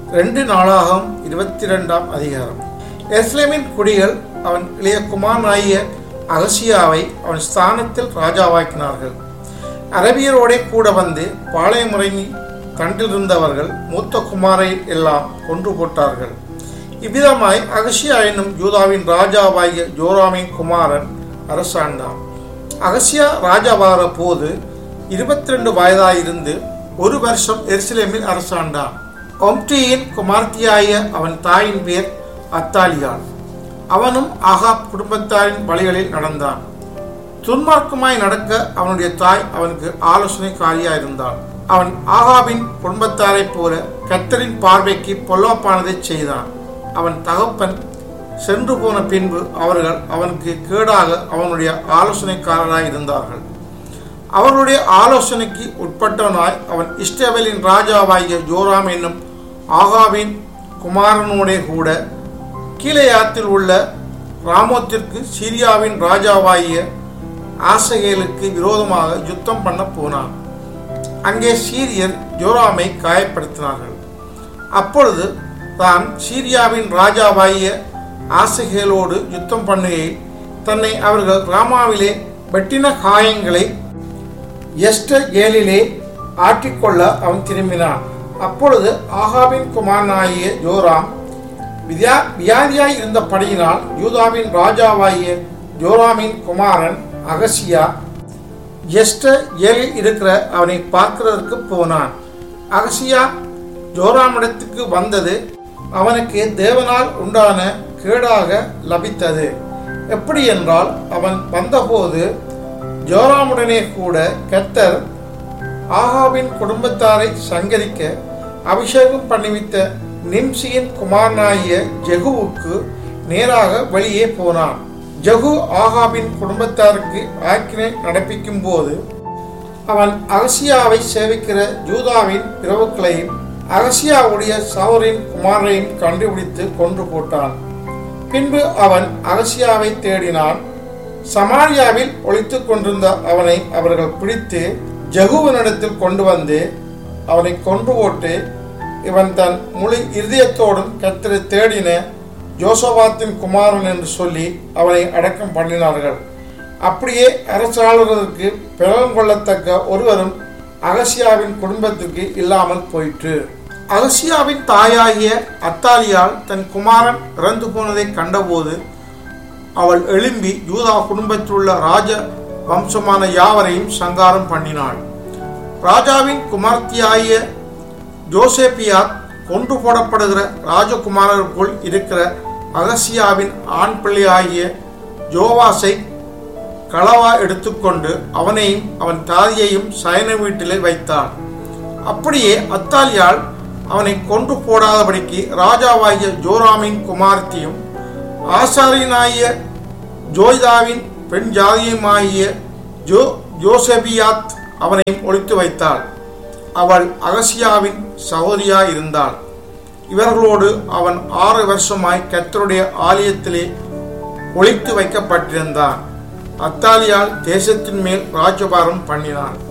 ரெண்டு நாளாகவும் இருபத்தி ரெண்டாம் அதிகாரம் எஸ்லேமின் குடிகள் அவன் இளைய குமாரனாகிய அகசியாவை அவன் ஸ்தானத்தில் ராஜாவாக்கினார்கள் அரபியரோடே கூட வந்து பாளையமுறையில் தண்டிலிருந்தவர்கள் மூத்த குமாரை எல்லாம் கொன்று போட்டார்கள் இவ்விதமாய் அகசியா என்னும் யூதாவின் ராஜாவாகிய ஜோராமின் குமாரன் அரசாண்டான் அகசியா ராஜாவாகிற போது இருபத்தி ரெண்டு வயதாயிருந்து ஒரு வருஷம் எருசலேமில் அரசாண்டான் ஒம்டியின் குமார்த்தியாய அவன் தாயின் பேர் அத்தாலியாள் அவனும் ஆகாப் குடும்பத்தாரின் வழிகளில் நடந்தான் துன்மார்க்கமாய் நடக்க அவனுடைய தாய் அவனுக்கு ஆலோசனைக்காரியாக இருந்தாள் அவன் ஆகாபின் குடும்பத்தாரைப் போல கத்தரின் பார்வைக்கு பொல்லாப்பானதை செய்தான் அவன் தகப்பன் சென்று போன பின்பு அவர்கள் அவனுக்கு கேடாக அவனுடைய ஆலோசனைக்காரராய் இருந்தார்கள் அவர்களுடைய ஆலோசனைக்கு உட்பட்டவனாய் அவன் இஸ்ரவேலின் ராஜாவாகிய ஜோராம் என்னும் ஆகாவின் குமாரனோடே கூட கீழையாத்தில் உள்ள ராமோத்திற்கு சிரியாவின் ராஜாவாகிய ஆசகேலுக்கு விரோதமாக யுத்தம் பண்ண போனான் அங்கே சீரியர் ஜோராமை காயப்படுத்தினார்கள் அப்பொழுது தான் சீரியாவின் ராஜாவாகிய ஆசகேலோடு யுத்தம் பண்ணுகையில் தன்னை அவர்கள் ராமாவிலே வெட்டின காயங்களை எஸ்டர் ஏலிலே ஆற்றிக்கொள்ள அவன் திரும்பினான் அப்பொழுது ஆகாவின் குமாரனாகிய ஜோராம் வியா வியாதியாய் இருந்தபடியினால் யூதாவின் ராஜாவாகிய ஜோராமின் குமாரன் அகசியா எஸ்டர் ஏலில் இருக்கிற அவனை பார்க்கிறதற்கு போனான் அகசியா ஜோராமிடத்துக்கு வந்தது அவனுக்கு தேவனால் உண்டான கேடாக லபித்தது எப்படி என்றால் அவன் வந்தபோது ஜோராமுடனே கூட கத்தர் ஆகாவின் குடும்பத்தாரை சங்கரிக்க அபிஷேகம் பண்ணிவித்த நிம்சியின் குமாரனாகிய ஜெகுவுக்கு நேராக வெளியே போனான் ஜகு ஆகாபின் குடும்பத்தாருக்கு ஆக்கினை நடப்பிக்கும் போது அவன் அகசியாவை சேவிக்கிற ஜூதாவின் பிரபுக்களையும் அகசியாவுடைய சவரின் குமாரையும் கண்டுபிடித்து கொன்று போட்டான் பின்பு அவன் அகசியாவை தேடினான் சமாரியாவில் ஒழித்துக் கொண்டிருந்த அவனை அவர்கள் பிடித்து ஜகுவனிடத்தில் கொண்டு வந்து அவனை கொன்று போட்டு இவன் தன் முழு இருதயத்தோடும் கத்தரை தேடின ஜோசபாத்தின் குமாரன் என்று சொல்லி அவனை அடக்கம் பண்ணினார்கள் அப்படியே அரசாளுவதற்கு பிறகம் கொள்ளத்தக்க ஒருவரும் அகசியாவின் குடும்பத்துக்கு இல்லாமல் போயிற்று அகசியாவின் தாயாகிய அத்தாலியால் தன் குமாரன் இறந்து போனதை கண்டபோது அவள் எழும்பி யூதா குடும்பத்திலுள்ள ராஜ வம்சமான யாவரையும் சங்காரம் பண்ணினாள் ராஜாவின் குமார்த்தியாகிய ஜோசேபியாத் கொன்று போடப்படுகிற ராஜகுமாரருக்குள் இருக்கிற அகசியாவின் ஆண் பிள்ளையாகிய ஜோவாசை களவா எடுத்துக்கொண்டு அவனையும் அவன் தாதியையும் சயன வீட்டிலே வைத்தாள் அப்படியே அத்தாலியால் அவனை கொன்று போடாதபடிக்கு ராஜாவாகிய ஜோராமின் குமார்த்தியும் ஆசாரியனாகிய ஜோய்தாவின் பெண் ஜாதியுமாகிய ஜோ ஜோசபியாத் அவனையும் ஒழித்து வைத்தாள் அவள் அகசியாவின் சகோதரியா இருந்தாள் இவர்களோடு அவன் ஆறு வருஷமாய் கத்தருடைய ஆலயத்திலே ஒழித்து வைக்கப்பட்டிருந்தான் அத்தாலியால் தேசத்தின் மேல் ராஜபாரம் பண்ணினான்